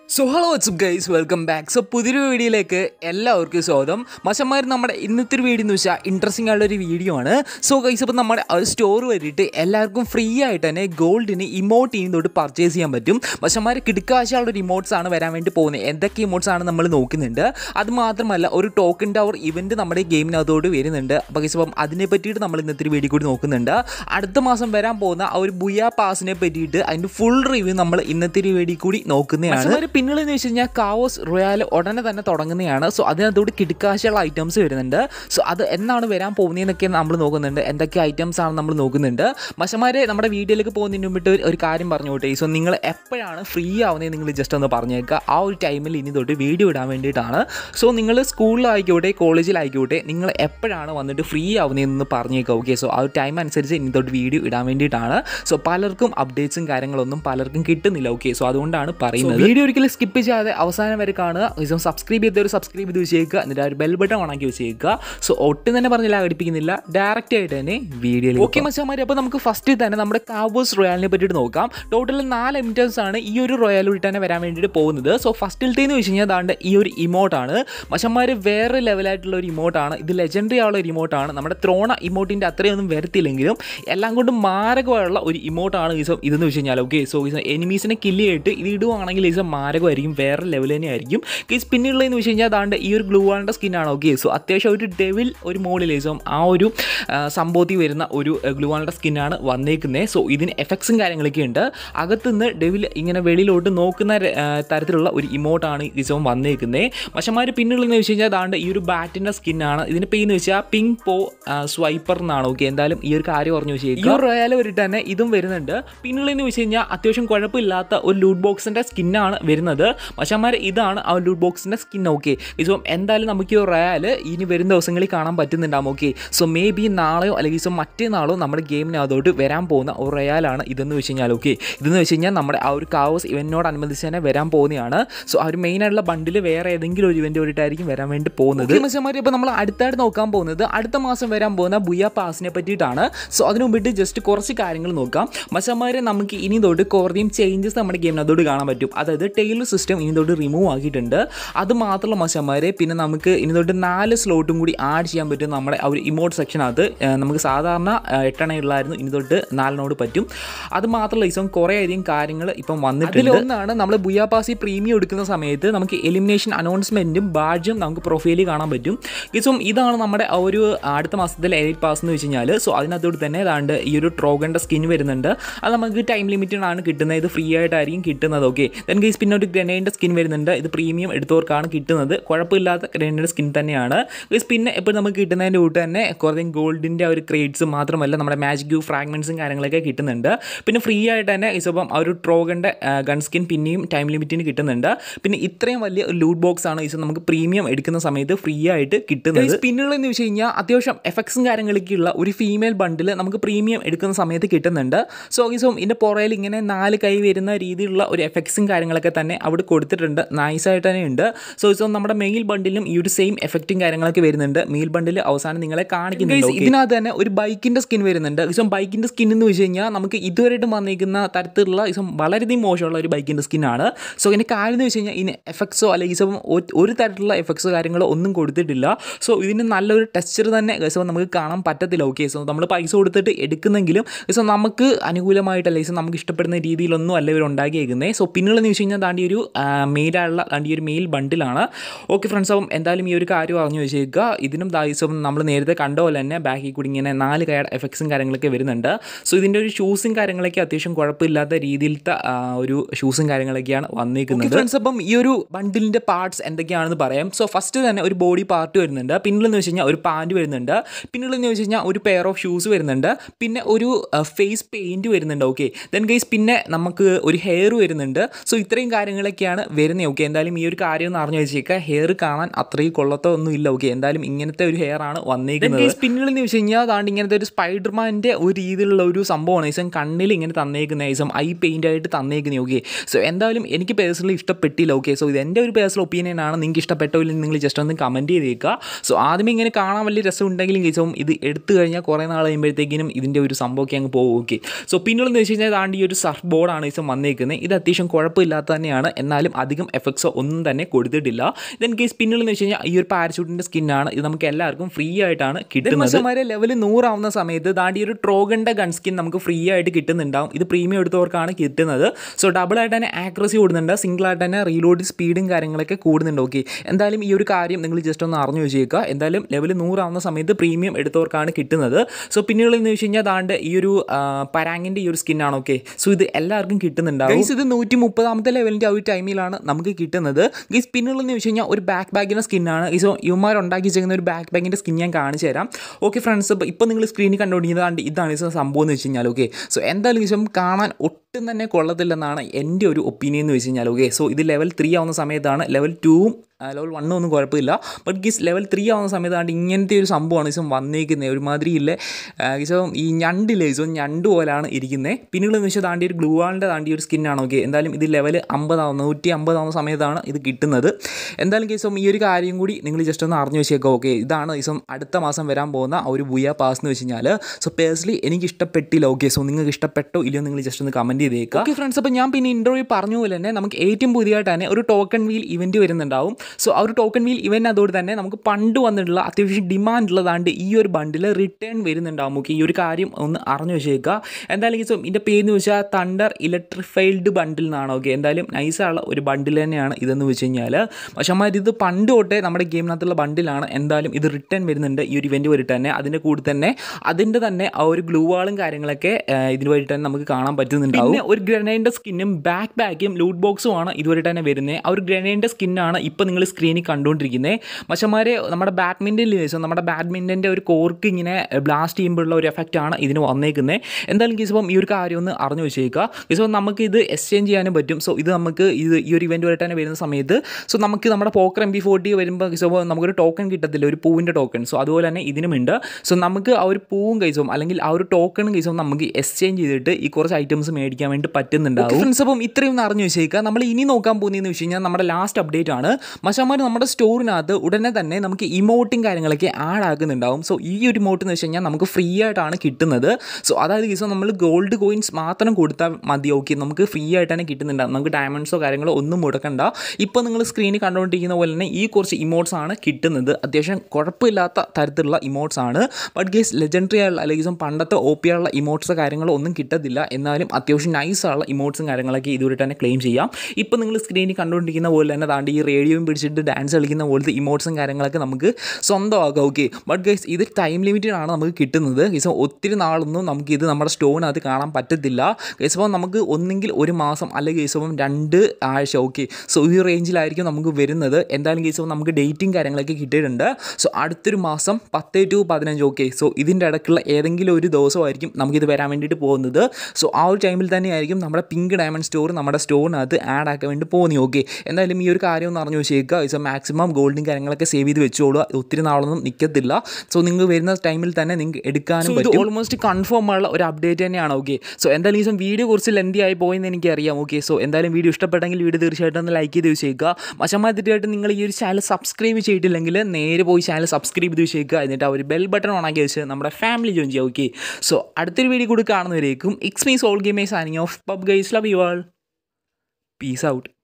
so hello WhatsApp guys welcome back so പുതിയൊരു വീഡിയോയിലേക്ക് എല്ലാവർക്കും സ്വാഗതം മച്ചന്മാർ നമ്മുടെ ഇന്നത്തെ ഒരു വീഡിയോ എന്ന് വെച്ചാൽ ഇൻട്രസ്റ്റിംഗ് ആയിട്ടുള്ള ഒരു വീഡിയോ ആണ് സോ ഗൈസ് അപ്പോൾ നമ്മുടെ ആ ഒരു സ്റ്റോർ വരിയിട്ട് എല്ലാവർക്കും ഫ്രീ ആയിട്ട് തന്നെ ഗോൾഡിന് ഇമോട്ട് ചെയ്യുന്നതോട്ട് പർച്ചേസ് ചെയ്യാൻ പറ്റും മച്ചന്മാർ കിടക്കാശുള്ള ഒരു ഇമോട്ട്സ് ആണ് വരാൻ വേണ്ടി പോകുന്നത് എന്തൊക്കെ ഇമോട്ട്സ് ആണ് നമ്മൾ നോക്കുന്നുണ്ട് അത് മാത്രമല്ല ഒരു ടോക്കൺ ടവർ ഇവൻറ്റ് നമ്മുടെ ഗെയിമിനകത്തോട് വരുന്നുണ്ട് അപ്പോൾ ഗൈസ് അപ്പം അതിനെ പറ്റിയിട്ട് നമ്മൾ ഇന്നത്തെ ഒരു വീഡിയോ കൂടി നോക്കുന്നുണ്ട് അടുത്ത മാസം വരാൻ പോകുന്ന ആ ഒരു ബുയ പാസിനെ പറ്റിയിട്ട് അതിൻ്റെ ഫുൾ റിവ്യൂ നമ്മൾ ഇന്നത്തെ ഒരു വീഡിയോ കൂടി നോക്കുന്നതാണ് പിന്നിൽ എന്ന് വെച്ച് കഴിഞ്ഞാൽ കാവോസ് റോയാൽ ഉടനെ തന്നെ തുടങ്ങുന്നതാണ് സോ അതിനകത്തോട് കിടക്കാശുള്ള ഐറ്റംസ് വരുന്നുണ്ട് സോ അത് എന്നാണ് വരാൻ പോകുന്നതെന്നൊക്കെ നമ്മൾ നോക്കുന്നുണ്ട് എന്തൊക്കെ ഐറ്റംസ് ആണ് നമ്മൾ നോക്കുന്നുണ്ട് മശമാരെ നമ്മുടെ വീഡിയോയിലേക്ക് പോകുന്നതിന് മുമ്പിട്ട് ഒരു- ഒരു കാര്യം പറഞ്ഞോട്ടെ സോ നിങ്ങൾ എപ്പോഴാണ് ഫ്രീ ആവുന്നത് നിങ്ങൾ ജസ്റ്റ് ഒന്ന് പറഞ്ഞേക്കുക ആ ഒരു ടൈമിൽ ഇനി തൊട്ട് വീഡിയോ ഇടാൻ വേണ്ടിയിട്ടാണ് സോ നിങ്ങൾ സ്കൂളിലായിക്കോട്ടെ കോളേജിലായിക്കോട്ടെ നിങ്ങൾ എപ്പോഴാണ് വന്നിട്ട് ഫ്രീ ആവുന്നതെന്ന് പറഞ്ഞേക്കുക ഓക്കെ സോ ആ ഒരു ടൈം അനുസരിച്ച് ഇനി തൊട്ട് വീഡിയോ ഇടാൻ വേണ്ടിയിട്ടാണ് സോ പലർക്കും അപ്ഡേറ്റ്സും കാര്യങ്ങളൊന്നും പലർക്കും കിട്ടുന്നില്ല ഓക്കെ സോ അതുകൊണ്ടാണ് പറയുന്നത് വീഡിയോ ഒരിക്കലും സ്കിപ്പ് ചെയ്യാതെ അവസാനം വരെ കാണുക ഇതും സബ്സ്ക്രൈബ് ചെയ്തവർ സബ്സ്ക്രൈബ് ചെയ്ത് വെച്ചേക്കുക എന്നിട്ട് ആ ഒരു ബെൽ ബട്ടൺ ഓണാക്കി വെച്ചേക്കുക സോ ഒട്ടും തന്നെ പറഞ്ഞില്ല ഘടിപ്പിക്കുന്നില്ല ഡയറക്റ്റ് ആയിട്ട് തന്നെ വീഡിയോയിൽ ഓക്കെ മച്ചാമാരി അപ്പോൾ നമുക്ക് ഫസ്റ്റ് തന്നെ നമ്മുടെ കാബോസ് റോയാലിനെ പറ്റിയിട്ട് നോക്കാം ടോട്ടൽ നാല് എമിറ്റേഴ്സ് ആണ് ഈ ഒരു റോയാലിൽ തന്നെ വരാൻ വേണ്ടിയിട്ട് പോകുന്നത് സോ ഫസ്റ്റിലത്തേന്ന് വെച്ച് കഴിഞ്ഞാൽ അതാണ്ട് ഈ ഒരു ഇമോട്ടാണ് മച്ചന്മാർ വേറെ ലെവലായിട്ടുള്ള ഒരു ഇമോട്ടാണ് ഇത് ലെജൻഡറി ആയുള്ള ഒരു ഇമോട്ടാണ് നമ്മുടെ ത്രോണ ഇമോട്ടിൻ്റെ അത്രയൊന്നും വരത്തില്ലെങ്കിലും എല്ലാം കൊണ്ടും മാരകമായുള്ള ഒരു ഇമോട്ടാണ് ഈസം ഇതെന്ന് വെച്ച് കഴിഞ്ഞാൽ ഓക്കെ സോ ഈസം എനിമീസിനെ കില്ല് ചെയ്തിട്ട് ഇത് ഇടുവാണെങ്കിൽ ഈസം മാരകമായിരിക്കും വേറെ ലെവൽ തന്നെ ആയിരിക്കും കേസ് പിന്നെയുള്ളതെന്ന് വെച്ച് കഴിഞ്ഞാൽ അതാണ്ട് ഈ ഒരു ഗ്ലൂ വാളിൻ്റെ സ്കിന്നാണ് ഓക്കെ സോ അത്യാവശ്യം ഒരു ഡെവിൽ ഒരു മോളിൽ ഈസം ആ ഒരു ആ, സംഭവത്തിൽ വരുന്ന ഒരു ഗ്ലൂ വാളിൻ്റെ സ്കിന്നാണ് വന്നേക്കുന്നത് സോ ഇതിന് എഫക്ട്സും കാര്യങ്ങളൊക്കെ ഉണ്ട് അകത്തുനിന്ന് ഡെവിൽ ഇങ്ങനെ വെളിയിലോട്ട് നോക്കുന്ന ര- ആ, തരത്തിലുള്ള ഒരു ഇമോട്ടാണ് ഈസം വന്നേക്കുന്നത് മഷന്മാർ പിന്നുള്ളതെന്ന് വെച്ച് കഴിഞ്ഞാൽ അതാണ്ട് ഈ ഒരു ബാറ്റിൻ്റെ സ്കിന്നാണ് ഇതിന് പേന്ന് വെച്ചാൽ പിങ്ക് പോ സ്വൈപ്പർ എന്നാണ് ഓക്കെ എന്തായാലും ഈ ഒരു കാര്യം പറഞ്ഞു വെച്ചാൽ ഈ ഒരു റോയാൽ വരിട്ട് തന്നെ ഇതും വരുന്നുണ്ട് പിന്നുള്ളതെന്ന് വെച്ച് കഴിഞ്ഞാൽ അത്യാവശ്യം കുഴപ്പമില്ലാത്ത ഒരു ലൂട്ട് ബോക്സിൻ്റെ സ്കിന്നാണ് വരുന്നത് മഷന്മാർ ഇതാണ് ആ ലൂട്ട് ബോക്സിൻ്റെ സ്കിൻ ഓക്കെ ഇപ്പം എന്തായാലും നമുക്ക് ഈ റോയാൽ ഇനി വരുന്ന ദിവസങ്ങളിൽ കാണാൻ പറ്റുന്നുണ്ടാവും ഓക്കെ സോ മേ ബി നാളെയോ അല്ലെങ്കിൽ സോ മറ്റേ നാളോ നമ്മുടെ ഗെയിമിനകത്തോട്ട് വരാൻ പോകുന്ന ഒരു റയാലാണ് ഇതെന്ന് വെച്ച് കഴിഞ്ഞാൽ ഓക്കെ ഇതെന്ന് വെച്ച് കഴിഞ്ഞാൽ നമ്മുടെ ആ ഒരു കാവസ് ഇവനോടനുബന്ധിച്ച് തന്നെ വരാൻ പോകുന്നതാണ് സോ ആ ഒരു മെയിൻ ആയിട്ടുള്ള ബണ്ടിൽ വേറെ ഏതെങ്കിലും ഒരു ഇവന്റ് ആയിട്ടായിരിക്കും വരാൻ വേണ്ടി പോകുന്നത് മച്ചന്മാർ ഇപ്പോൾ നമ്മൾ അടുത്തായിട്ട് നോക്കാൻ പോകുന്നത് അടുത്ത മാസം വരാൻ പോകുന്ന ബുയ പാസിനെ പറ്റിയിട്ടാണ് സോ അതിന് മുമ്പിട്ട് ജസ്റ്റ് കുറച്ച് കാര്യങ്ങൾ നോക്കാം മച്ചന്മാരെ നമുക്ക് ഇനി തൊട്ട് കുറേയും ചേഞ്ചസ് നമ്മുടെ ഗെയിമിനകത്തോട് കാണാൻ പറ്റും അതായത് ടെയിലർ സിസ്റ്റം ഇനി തൊട്ട് റിമൂവ് ആക്കിയിട്ടുണ്ട് അത് മാത്രമല്ല മച്ചന്മാരെ പിന്നെ നമുക്ക് ഇനി തൊട്ട് നാല് സ്ലോട്ടും കൂടി ആഡ് ചെയ്യാൻ പറ്റും നമ്മുടെ ആ ഒരു ഇമോട്ട് സെക്ഷനകത്ത് ഏഹ് നമുക്ക് സാധാരണ ഏഹ് എട്ടെണ്ണ ഉള്ളായിരുന്നു ഇനി തൊട്ട് നാലിനോട് പറ്റും അത് മാത്രമല്ല ഇപ്പം കുറേ അധികം കാര്യങ്ങൾ ഇപ്പം വന്നിട്ടുണ്ട് ഒന്നാണ് നമ്മൾ ബുയാപാസി പ്രീമിയം എടുക്കുന്ന സമയത്ത് നമുക്ക് എലിമിനേഷൻ അനൗൺസ്മെൻറ്റും ബാഡ്ജും നമുക്ക് പ്രൊഫൈലിൽ കാണാൻ പറ്റും ഇപ്പം ഇതാണ് നമ്മുടെ ആ ഒരു അടുത്ത മാസത്തിൽ എലൈറ്റ് പാസ് എന്ന് വെച്ച് കഴിഞ്ഞാൽ സോ അതിനകത്തോട് തന്നെ ഏതാണ്ട് ഈ ഒരു ട്രോഗൻ്റെ സ്കിൻ വരുന്നുണ്ട് അത് നമുക്ക് ടൈം ലിമിറ്റിനാണ് കിട്ടുന്നത് ഇത് ഫ്രീ ആയിട്ടായിരിക്കും കിട്ടുന്നത് ഓക്കെ ദെൻ ഗൈസ് പിന്നെ ഒരു ഗ്രനേഡിൻ്റെ സ്കിൻ വരുന്നുണ്ട് ഇത് പ്രീമിയം എടുത്തവർക്കാണ് കിട്ടുന്നത് കുഴപ്പമില്ലാത്ത ഗ്രനേഡ് സ്കിൻ തന്നെയാണ് ഗൈസ് പിന്നെ ഇപ്പോൾ നമുക്ക് കിട്ടുന്നതിൻ്റെ കൂട്ട് തന്നെ കുറേ ഗോൾഡിൻ്റെ ആ ഒരു ക്രേഡ്സ് മാത്രമല്ല നമ്മുടെ മാജിക് ഗ്യൂ ഫ്രാഗ്മെൻറ്റ്സും കാര്യങ്ങളൊക്കെ കിട്ടുന്നുണ്ട് പിന്നെ ഫ്രീ ആയിട്ട് തന്നെ ഗൈസ് അപ്പം ആ ഒരു ട്രോഗൻ്റെ ഗൺ സ്കിൻ പിന്നെയും ടൈം ലിമിറ്റിന് കിട്ടുന്നുണ്ട് പിന്നെ ഇത്രയും വലിയ ഒരു ലൂട്ട് ബോക്സ് ആണ് ഗൈസ് നമുക്ക് പ്രീമിയം എടുക്കുന്ന സമയത്ത് ഫ്രീ ആയിട്ട് കിട്ടുന്നത് പിന്നുള്ളതെന്ന് വെച്ച് കഴിഞ്ഞാൽ അത്യാവശ്യം എഫക്ട്സും കാര്യങ്ങളൊക്കെയുള്ള ഒരു ഫീമെയിൽ ബണ്ടിൽ നമുക്ക് പ്രീമിയം എടുക്കുന്ന സമയത്ത് കിട്ടുന്നുണ്ട് സോ ഗൈസും ഇതിൻ്റെ പുറയിൽ ഇങ്ങനെ നാല് കൈ വരുന്ന രീതിയിലുള്ള ഒരു എഫക്ട്സും കാര്യങ്ങളൊക്കെ തന്നെ അവിടെ കൊടുത്തിട്ടുണ്ട് നൈസായിട്ട് തന്നെ ഉണ്ട് സോ ഇപ്പം നമ്മുടെ മെയിൽ ബണ്ടിലും ഈ ഒരു സെയിം എഫക്റ്റും കാര്യങ്ങളൊക്കെ വരുന്നുണ്ട് മെയിൽ ബണ്ടിൽ അവസാനം നിങ്ങളെ കാണിക്കുന്നുണ്ട് ഇതിനകത്ത് തന്നെ ഒരു ബൈക്കിൻ്റെ സ്കിൻ വരുന്നുണ്ട് ഇപ്പം ബൈക്കിൻ്റെ സ്കിൻ എന്ന് വെച്ച് കഴിഞ്ഞാൽ നമുക്ക് ഇതുവരെയായിട്ടും വന്നിരിക്കുന്ന തരത്തിലുള്ള ഇപ്പം വളരെയധികം മോശമുള്ള ഒരു ബൈക്കിൻ്റെ സ്കിന്നാണ് സോ ഇതിൻ്റെ കാര്യം എന്ന് വെച്ച് കഴിഞ്ഞാൽ ഇതിന് എഫക്ട്സോ അല്ലെങ്കിൽ ഇസം ഒരു തരത്തിലുള്ള എഫക്ട്സോ കാര്യങ്ങളോ ഒന്നും കൊടുത്തിട്ടില്ല സോ ഇതിന് നല്ലൊരു ടെക്സ്ചർ തന്നെ ഗസം നമുക്ക് കാണാൻ പറ്റത്തില്ല ഓക്കെ സോ നമ്മൾ പൈസ കൊടുത്തിട്ട് എടുക്കുന്നെങ്കിലും സോ നമുക്ക് അനുകൂലമായിട്ടല്ല സോ നമുക്ക് ഇഷ്ടപ്പെടുന്ന രീതിയിലൊന്നും അല്ല ഇവർ ഉണ്ടാക്കിയേക്കുന്നത് സോ പിന്നുള്ളതെന്ന് വെച്ച് കഴിഞ്ഞാൽ താണ്ടി ഒരു മെയിലായുള്ള താണ്ടി ഒരു മെയിൽ ബണ്ടിലാണ് ഓക്കെ ഫ്രണ്ട്സ് അപ്പം എന്തായാലും ഈ ഒരു കാര്യം അറിഞ്ഞു വെച്ചേക്കുക ഇതിനും ദായിസം നമ്മൾ നേരത്തെ കണ്ട പോലെ തന്നെ ബാക്കിൽ കൂടി ഇങ്ങനെ നാല് കയർ എഫക്ട്സും കാര്യങ്ങളൊക്കെ വരുന്നുണ്ട് സോ ഇതിൻ്റെ ഒരു ഷൂസും കാര്യങ്ങളൊക്കെ അത്യാവശ്യം കുഴപ്പമില്ലാത്ത രീതിയിലത്തെ ആ, ഒരു ഷൂസും കാര്യങ്ങളൊക്കെയാണ് വന്നിരിക്കുന്നത് ഫ്രണ്ട്സ് അപ്പം ഈ ഒരു ബണ്ടിലിൻ്റെ പാർട്സ് എന്തൊക്കെയാണെന്ന് പറയാം സോ ഫസ്റ്റ് തന്നെ ഒരു ബോഡി പാർട്ട് വരുന്നുണ്ട് പിന്നിലെന്ന് വെച്ച് കഴിഞ്ഞാൽ ഒരു പാൻറ് വരുന്നുണ്ട് പിന്നുള്ളതെന്ന് വെച്ച് കഴിഞ്ഞാൽ ഒരു പെയർ ഓഫ് ഷൂസ് വരുന്നുണ്ട് പിന്നെ ഒരു ഫേസ് പെയിൻറ്റ് വരുന്നുണ്ട് ഓക്കെ ദെൻ ഗൈസ് പിന്നെ നമുക്ക് ഒരു ഹെയർ വരുന്നുണ്ട് സോ ഇത്രയും കാര്യങ്ങളൊക്കെയാണ് വരുന്നത് ഓക്കെ എന്തായാലും ഈ ഒരു കാര്യം ഒന്ന് അറിഞ്ഞു വെച്ചേക്കുക ഹെയർ കാണാൻ അത്രയും കൊള്ളത്തോ ഒന്നും ഇല്ല ഓക്കെ എന്തായാലും ഇങ്ങനത്തെ ഒരു ഹെയർ ആണ് വന്നേക്കുന്നത് പിന്നിലെന്ന് വെച്ച് കഴിഞ്ഞാൽ അതാണ്ട് ഇങ്ങനത്തെ ഒരു സ്പൈഡർമാൻ്റെ ഒരു രീതിയിലുള്ള ഒരു സംഭവമാണ് ഈസം കണ്ണിൽ ഇങ്ങനെ തന്നേക്കുന്ന ഈസം ഐ പെയിൻ്റ് ആയിട്ട് തന്നേക്കുന്നത് ഓക്കെ സോ എന്തായാലും എനിക്ക് പേഴ്സണലി ഇഷ്ടപ്പെട്ടില്ല ഓക്കെ സോ ഇത് എൻ്റെ ഒരു പേഴ്സണൽ ഒപ്പീനിയൻ ആണ് നിങ്ങൾക്ക് ഇഷ്ടപ്പെട്ടോ ഇല്ലെങ്കിൽ നിങ്ങൾ ജസ്റ്റ് ഒന്ന് കമൻറ്റ് ചെയ്തേക്കുക സോ ആദ്യമേ ഇങ്ങനെ കാണാൻ വലിയ രസം ഉണ്ടെങ്കിലും കേസും ഇത് എടുത്തു കഴിഞ്ഞാൽ കുറേ നാൾ കഴിയുമ്പോഴത്തേക്കിനും ഇതിൻ്റെ ഒരു സംഭവമൊക്കെ അങ്ങ് പോകും ഓക്കെ സോ പിന്നുള്ളതെന്ന് വെച്ച് കഴിഞ്ഞാൽ താണ്ടി ഈ ഒരു സർഫ് ബോർഡാണ് ഈസം വന്നേക്കുന്നത് ഇത് അത്യാവശ്യം കുഴപ്പമില്ലാത്ത തന്നെയാണ് തന്നെയാണ് എന്നാലും അധികം എഫക്ട്സോ ഒന്നും തന്നെ കൊടുത്തിട്ടില്ല ദെൻ കേസ് പിന്നുള്ളതെന്ന് വെച്ച് കഴിഞ്ഞാൽ ഈ ഒരു പാരഷൂട്ടിൻ്റെ സ്കിന്നാണ് ഇത് നമുക്ക് എല്ലാവർക്കും ഫ്രീ ആയിട്ടാണ് കിട്ടുന്നത് വരെ ലെവൽ നൂറാവുന്ന സമയത്ത് ദാണ്ടി ഒരു ട്രോഗൻ്റെ ഗൺ സ്കിൻ നമുക്ക് ഫ്രീ ആയിട്ട് കിട്ടുന്നുണ്ടാവും ഇത് പ്രീമിയം എടുത്തവർക്കാണ് കിട്ടുന്നത് സോ ഡബിൾ ആയിട്ട് തന്നെ ആക്യുറസി കൂടുന്നുണ്ട് സിംഗിൾ ആയിട്ട് തന്നെ റീലോഡ് സ്പീഡും കാര്യങ്ങളൊക്കെ കൂടുന്നുണ്ട് ഓക്കെ എന്തായാലും ഈ ഒരു കാര്യം നിങ്ങൾ ജസ്റ്റ് ഒന്ന് അറിഞ്ഞു വെച്ചേക്കുക എന്തായാലും ലെവൽ നൂറാവുന്ന സമയത്ത് പ്രീമിയം എടുത്തവർക്കാണ് കിട്ടുന്നത് സോ പിന്നെയുള്ളതെന്ന് വെച്ച് കഴിഞ്ഞാൽ ദാണ്ട് ഈ ഒരു പരാങ്ങിൻ്റെ ഈ ഒരു സ്കിന്നാണ് ഓക്കെ സോ ഇത് എല്ലാവർക്കും കിട്ടുന്നുണ്ടാവും Guys, ഇത് നൂറ്റി മുപ്പതാമത്തെ ലെവലിൻ്റെ ആ ഒരു ടൈമിലാണ് നമുക്ക് കിട്ടുന്നത് ഗീസ് പിന്നുള്ളതെന്ന് വെച്ച് കഴിഞ്ഞാൽ ഒരു ബാക്ക് ബാഗിൻ്റെ സ്കിന്നാണ് ഈ സോ ഇവന്മാർ ഉണ്ടാക്കി ചെയ്യുന്ന ഒരു ബാക്ക് ബാഗിൻ്റെ സ്കിൻ ഞാൻ കാണിച്ചു തരാം ഓക്കെ ഫ്രണ്ട്സ് ഇപ്പോൾ ഇപ്പോൾ നിങ്ങൾ സ്ക്രീനിൽ കണ്ടുകൊണ്ടിരിക്കുന്നത് ഇതാണ് ഈ സംഭവം എന്ന് വെച്ച് കഴിഞ്ഞാൽ ഓക്കെ സോ എന്തായാലും ഈ സംഭവം കാണാൻ ഒട്ടും തന്നെ കൊള്ളത്തില്ലെന്നാണ് എൻ്റെ ഒരു ഒപ്പീനിയൻ എന്ന് വെച്ച് കഴിഞ്ഞാൽ ഓക്കെ സോ ഇത് ലെവൽ ത്രീ ആവുന്ന സമയത്താണ് ലെവൽ ടൂവും ലെവൽ വണ്ണും ഒന്നും കുഴപ്പമില്ല ബട്ട് ഗീസ് ലെവൽ ത്രീ ആവുന്ന സമയത്താണ് ഇങ്ങനത്തെ ഒരു സംഭവമാണ് ഇസം വന്നേക്കുന്നത് ഒരുമാതിരി ഇല്ലേ ഇസം ഈ ഞണ്ടില്ലേ ഇസം ഞണ്ട് പോലാണ് ഇരിക്കുന്നത് പിന്നീട് വെച്ചാൽ താണ്ടി ഒരു ഗ്ലൂ വാളിൻ്റെ താണ്ടി ഒരു സ്കിന്നാണ് ഓക്കെ എന്തായാലും ഇത് ലെവൽ അമ്പതാവുന്ന നൂറ്റി അമ്പതാവുന്ന സമയത്താണ് ഇത് കിട്ടുന്നത് എന്തായാലും കേസും ഈ ഒരു കാര്യം കൂടി നിങ്ങൾ ജസ്റ്റ് ഒന്ന് അറിഞ്ഞു വെച്ചേക്കാം ഓക്കെ ഇതാണ് ഇസം അടുത്ത മാസം വരാൻ പോകുന്ന ആ ഒരു ബുയ പാസ് എന്ന് വെച്ച് കഴിഞ്ഞാൽ സോ പേഴ്സണലി എനിക്ക് ഇഷ്ടപ്പെട്ടില്ല ഓക്കെ സോ നിങ്ങൾക്ക് ഇഷ്ടപ്പെട്ടോ ഇല്ലയോ നിങ്ങൾ ജസ്റ്റ് ഒന്ന് കമൻറ്റ് ചെയ്തേക്കുക ഓക്കെ ഫ്രണ്ട്സ് അപ്പോൾ ഞാൻ പിന്നെ ഇൻ്റർവ്യൂ പറഞ്ഞ പോലെ തന്നെ നമുക്ക് ഏറ്റവും പുതിയതായിട്ട് തന്നെ ഒരു ടോക്കൺ വീൽ ഇവൻറ്റ് വരുന്നുണ്ടാവും സോ ആ ഒരു ടോക്കൺ വീൽ ഇവൻ്റ് അതോട് തന്നെ നമുക്ക് പണ്ട് വന്നിട്ടുള്ള അത്യാവശ്യം ഡിമാൻഡ് ഉള്ളതാണ്ട് ഈ ഒരു ബണ്ടിൽ റിട്ടേൺ വരുന്നുണ്ടാവും ഓക്കെ ഈ ഒരു കാര്യം ഒന്ന് അറിഞ്ഞു വെച്ചേക്കുക എന്തായാലും സോ ഇതിൻ്റെ പേരെന്ന് വെച്ചാൽ തണ്ടർ ഇലക്ട്രിഫൈൽഡ് ബണ്ടിൽ എന്നാണ് ഓക്കെ എന്തായാലും നൈസായുള്ള ഒരു ബണ്ടിൽ തന്നെയാണ് ഇതെന്ന് വെച്ച് കഴിഞ്ഞാൽ പക്ഷെ അമ്മ ഇത് പണ്ട് തൊട്ടേ നമ്മുടെ ഗെയിമിനകത്തുള്ള ബണ്ടിലാണ് എന്തായാലും ഇത് റിട്ടേൺ വരുന്നുണ്ട് ഈ ഒരു ഇവൻറ്റ് വരിട്ട് തന്നെ അതിൻ്റെ കൂടെ തന്നെ അതിൻ്റെ തന്നെ ആ ഒരു ഗ്ലൂ വാളും കാര്യങ്ങളൊക്കെ ആ, ഇതിന് വഴിയിട്ട് തന്നെ നമുക്ക് കാണാൻ പറ്റുന്നുണ്ടാവും പിന്നെ ഒരു ഗ്രനൈൻ്റെ സ്കിന്നും ബാക്ക് ബാക്കും ലൂട്ട് ബോക്സും ആണ് ഇതുവരെ തന്നെ വരുന്നത് ആ ഒരു ഗ്രനൈൻ്റെ സ്കിന്നാണ് ഇപ്പോൾ നിങ്ങൾ സ്ക്രീനിൽ കണ്ടുകൊണ്ടിരിക്കുന്നത് മച്ചന്മാരെ നമ്മുടെ ബാഡ്മിൻ്റൻ ലേസും നമ്മുടെ ബാഡ്മിൻ്റൻ്റെ ഒരു കോർക്ക് ഇങ്ങനെ ബ്ലാസ്റ്റ് ചെയ്യുമ്പോഴുള്ള ഒരു എഫക്റ്റ് ആണ് ഇതിന് വന്നേക്കുന്നത് എന്തായാലും കേസിപ്പം ഈ ഒരു കാര്യം ഒന്ന് അറിഞ്ഞു വെച്ചേക്കുക കേസിപ്പം നമുക്ക് ഇത് എക്സ്ചേഞ്ച് ചെയ്യാനും പറ്റും സോ ഇത് നമുക്ക് ഇത് ഈ ഒരു ഇവൻറ്റ് വരെ തന്നെ വരുന്ന സമയത്ത് സോ നമുക്ക് നമ്മുടെ പോക്കർ എം ബി ഫോർട്ടി വരുമ്പോൾ കേസപ്പോൾ നമുക്കൊരു ടോക്കൺ കിട്ടത്തില്ല ഒരു പൂവിൻ്റെ ടോക്കൺ സോ അതുപോലെ തന്നെ ഇതിനുമുണ്ട് സോ നമുക്ക് ആ ഒരു പൂവും കൈസവും അല്ലെങ്കിൽ ആ ഒരു ടോക്കണും കൈസവും നമുക്ക് എക്സ്ചേഞ്ച് ചെയ്തിട്ട് ഈ കുറച്ച് ഐറ്റംസ് മേടിക്കാൻ വേണ്ടി പറ്റുന്നുണ്ടാവും ഫ്രണ്ട്സ് അപ്പം ഇത്രയും ഒന്ന് അറിഞ്ഞു വെച്ചേക്കുക നമ്മൾ ഇനി നോക്കാൻ പോകുന്നതെന്ന് വെച്ച് കഴിഞ്ഞാൽ നമ്മുടെ ലാസ്റ്റ് അപ്ഡേറ്റ് ആണ് മഷാമാർ നമ്മുടെ സ്റ്റോറിനകത്ത് ഉടനെ തന്നെ നമുക്ക് ഇമോട്ടും കാര്യങ്ങളൊക്കെ ആഡ് ആക്കുന്നുണ്ടാവും സോ ഈ ഒരു ഇമോട്ട് എന്ന് വെച്ച് കഴിഞ്ഞാൽ നമുക്ക് ഫ്രീ ആയിട്ടാണ് കിട്ടുന്നത് സോ അതായത് ദിവസം നമ്മൾ ഗോൾഡ് കോയിൻസ് മാത്രം കൊടുത്താൽ മതി ഓക്കെ നമുക്ക് ഫ്രീ ആയിട്ട് തന്നെ കിട്ടുന്നുണ്ടാവും നമുക്ക് ഡയമണ്ട്സോ കാര്യങ്ങളോ ഒന്നും മുടക്കണ്ട ഇപ്പോൾ നിങ്ങൾ സ്ക്രീനിൽ കണ്ടുകൊണ്ടിരിക്കുന്ന പോലെ തന്നെ ഈ കുറച്ച് ഇമോട്ട്സ് ആണ് കിട്ടുന്നത് അത്യാവശ്യം കുഴപ്പമില്ലാത്ത തരത്തിലുള്ള ഇമോട്ട്സ് ആണ് ബട്ട് ഗേസ് ലെജൻഡറി ആയുള്ള അല്ലെങ്കിൽ പണ്ടത്തെ ഒ പി ആയുള്ള ഇമോട്ട്സ് കാര്യങ്ങളോ ഒന്നും കിട്ടത്തില്ല എന്നാലും അത്യാവശ്യം നൈസായുള്ള ഇമോട്ട്സും കാര്യങ്ങളൊക്കെ ഇതുവരെ തന്നെ ക്ലെയിം ചെയ്യാം ഇപ്പോൾ നിങ്ങൾ സ്ക്രീനിൽ കണ്ടുകൊണ്ടിരിക്കുന്ന പോലെ തന്നെ താണ്ടി ഈ റേഡിയോയും പിടിച്ചിട്ട് ഡാൻസ് കളിക്കുന്ന പോലത്തെ ഇമോട്ട്സും കാര്യങ്ങളൊക്കെ നമുക്ക് സ്വന്തമാക്കാം ഓക്കെ ബട്ട് ഗൈസ് ഇത് ടൈം ലിമിറ്റഡ് ആണ് നമുക്ക് കിട്ടുന്നത് ഗൈസ് ഒത്തിരി നാളൊന്നും നമുക്ക് ഇത് നമ്മുടെ സ്റ്റോണിനകത്ത് കാണാൻ പറ്റത്തില്ല ഗൈസ് അപ്പോൾ നമുക്ക് ഒന്നെങ്കിൽ ഒരു മാസം അല്ലെങ്കിൽ ഗൈസ് അപ്പം രണ്ട് ആഴ്ച ഓക്കെ സോ ഈ റേഞ്ചിലായിരിക്കും നമുക്ക് വരുന്നത് എന്തായാലും ഗൈസ് അപ്പോൾ നമുക്ക് ഡേറ്റിംഗ് കാര്യങ്ങളൊക്കെ കിട്ടിയിട്ടുണ്ട് സോ അടുത്തൊരു മാസം പത്ത് ടു പതിനഞ്ച് ഓക്കെ സോ ഇതിൻ്റെ ഇടയ്ക്കുള്ള ഏതെങ്കിലും ഒരു ദിവസമായിരിക്കും നമുക്കിത് വരാൻ വേണ്ടിയിട്ട് പോകുന്നത് സോ ആ ഒരു ടൈമിൽ തന്നെ ആയിരിക്കും നമ്മുടെ പിങ്ക് ഡയമണ്ട് സ്റ്റോർ നമ്മുടെ സ്റ്റോറിനകത്ത് ആഡ് ആക്കാൻ വേണ്ടി പോകുന്നത് ഓക്കെ എന്തായാലും ഈ ഒരു കാര്യം ഒന്ന് അറിഞ്ഞു വെച്ചേക്കുക ഇസ് മാക്സിമം ഗോൾഡും കാര്യങ്ങളൊക്കെ സേവ് ചെയ്ത് വെച്ചോളുക ഒത്തിരി നാളൊന്നും നിൽക്കത്തില്ല സോ നിങ്ങൾ വരുന്ന ടൈമിൽ തന്നെ നിങ്ങൾക്ക് എടുക്കാനും പറ്റും ഓൾമോസ്റ്റ് കൺഫേം ഉള്ള ഒരു അപ്ഡേറ്റ് തന്നെയാണ് ഓക്കെ സോ എന്തായാലും ഈ ദിവസം വീഡിയോ കുറച്ച് ലെന്തി ആയി പോയെന്ന് എനിക്കറിയാം ഓക്കെ സോ എന്തായാലും വീഡിയോ ഇഷ്ടപ്പെട്ടെങ്കിൽ വീഡിയോ തീർച്ചയായിട്ടും ഒന്ന് ലൈക്ക് ചെയ്ത് വെച്ചേക്കുക മച്ചമാതിരിയായിട്ട് നിങ്ങൾ ഈ ഒരു ചാനൽ സബ്സ്ക്രൈബ് ചെയ്തിട്ടില്ലെങ്കിൽ നേരെ പോയി ചാനൽ സബ്സ്ക്രൈബ് ചെയ്ത് വെച്ചേക്കുക എന്നിട്ട് ആ ഒരു ബെൽ ബട്ടൺ ഓൺ ആക്കി വെച്ച് നമ്മുടെ ഫാമിലി ജോയിൻ ചെയ്യുക ഓക്കെ സോ അടുത്തൊരു വീഡിയോ കൂടി കാണുന്നവരേക്കും ഇക്സ് മീ സോൾ ഗെയിമേ സാനിങ് ഓഫ് പബ് guys love you all peace out